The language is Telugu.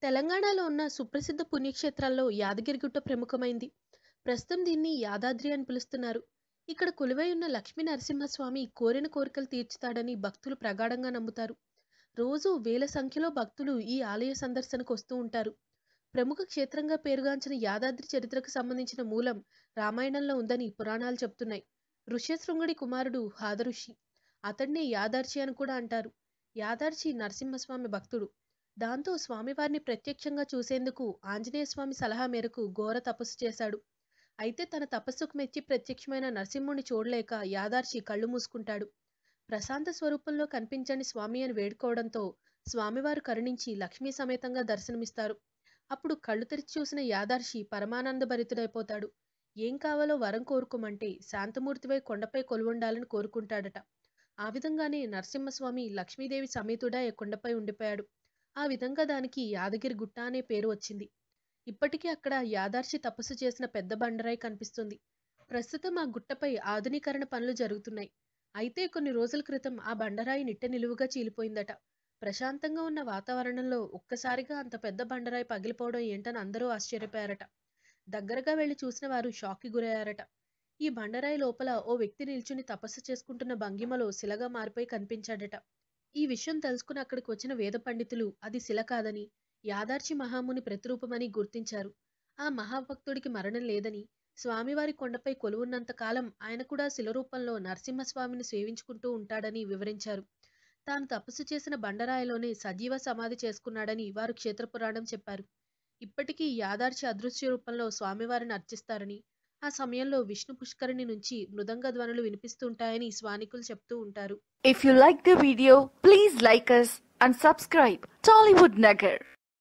తెలంగాణలో ఉన్న సుప్రసిద్ధ పుణ్యక్షేత్రాల్లో యాదగిరిగుట్ట ప్రముఖమైంది. ప్రస్తుతం దీన్ని యాదాద్రి అని పిలుస్తున్నారు. ఇక్కడ కొలువై ఉన్న లక్ష్మీ నరసింహస్వామి కోరిన కోరికలు తీర్చుతాడని భక్తులు ప్రగాఢంగా నమ్ముతారు. రోజూ వేల సంఖ్యలో భక్తులు ఈ ఆలయ సందర్శనకు వస్తూ ఉంటారు. ప్రముఖ క్షేత్రంగా పేరుగాంచిన యాదాద్రి చరిత్రకు సంబంధించిన మూలం రామాయణంలో ఉందని పురాణాలు చెబుతున్నాయి. ఋష్యశృంగుడి కుమారుడు హాదఋషి. అతడ్నే యాదార్చి అని కూడా అంటారు. యాదార్చి నరసింహస్వామి భక్తుడు. దాంతో స్వామివారిని ప్రత్యక్షంగా చూసేందుకు ఆంజనేయస్వామి సలహా మేరకు ఘోర తపస్సు చేశాడు. అయితే తన తపస్సుకు మెచ్చి ప్రత్యక్షమైన నరసింహుణ్ణి చూడలేక యాదార్చి కళ్ళు మూసుకుంటాడు. ప్రశాంత స్వరూపంలో కనిపించండి స్వామి అని వేడుకోవడంతో స్వామివారు కరుణించి లక్ష్మీ సమేతంగా దర్శనమిస్తారు. అప్పుడు కళ్ళు తెరిచి చూసిన యాదార్చి పరమానందభరితుడైపోతాడు. ఏం కావాలో వరం కోరుకోమంటే శాంతమూర్తివై కొండపై కొలువుండాలని కోరుకుంటాడట. ఆ విధంగానే నరసింహస్వామి లక్ష్మీదేవి సమేతుడై ఆ కొండపై ఉండిపోయాడు. ఆ విధంగా దానికి యాదగిరి గుట్ట అనే పేరు వచ్చింది. ఇప్పటికీ అక్కడ యాదార్చి తపస్సు చేసిన పెద్ద బండరాయి కనిపిస్తుంది. ప్రస్తుతం ఆ గుట్టపై ఆధునీకరణ పనులు జరుగుతున్నాయి. అయితే కొన్ని రోజుల క్రితం ఆ బండరాయి నిట్ట నిలువుగా చీలిపోయిందట. ప్రశాంతంగా ఉన్న వాతావరణంలో ఒక్కసారిగా అంత పెద్ద బండరాయి పగిలిపోవడం ఏంటని అందరూ ఆశ్చర్యపోయారట. దగ్గరగా వెళ్లి చూసిన వారు షాక్కి గురయ్యారట. ఈ బండరాయి లోపల ఓ వ్యక్తి నిల్చుని తపస్సు చేసుకుంటున్న భంగిమలో శిలగా మారిపోయి కనిపించాడట. ఈ విషయం తెలుసుకుని అక్కడికి వచ్చిన వేద పండితులు అది శిల కాదని, యాదార్చి మహాముని ప్రతిరూపమని గుర్తించారు. ఆ మహాభక్తుడికి మరణం లేదని, స్వామివారి కొండపై కొలువున్నంత కాలం ఆయన కూడా శిల రూపంలో నరసింహస్వామిని సేవించుకుంటూ ఉంటాడని వివరించారు. తాను తపస్సు చేసిన బండరాయిలోనే సజీవ సమాధి చేసుకున్నాడని వారు క్షేత్రపురాణం చెప్పారు. ఇప్పటికీ యాదార్చి అదృశ్య రూపంలో స్వామివారిని అర్చిస్తారని, ఆ సమయంలో విష్ణు పుష్కరిణి నుంచి మృదంగ ధ్వనులు వినిపిస్తుంటాయని స్థానికులు చెప్తూ ఉంటారు. If you like the video, please like us and subscribe Tollywood Nagar.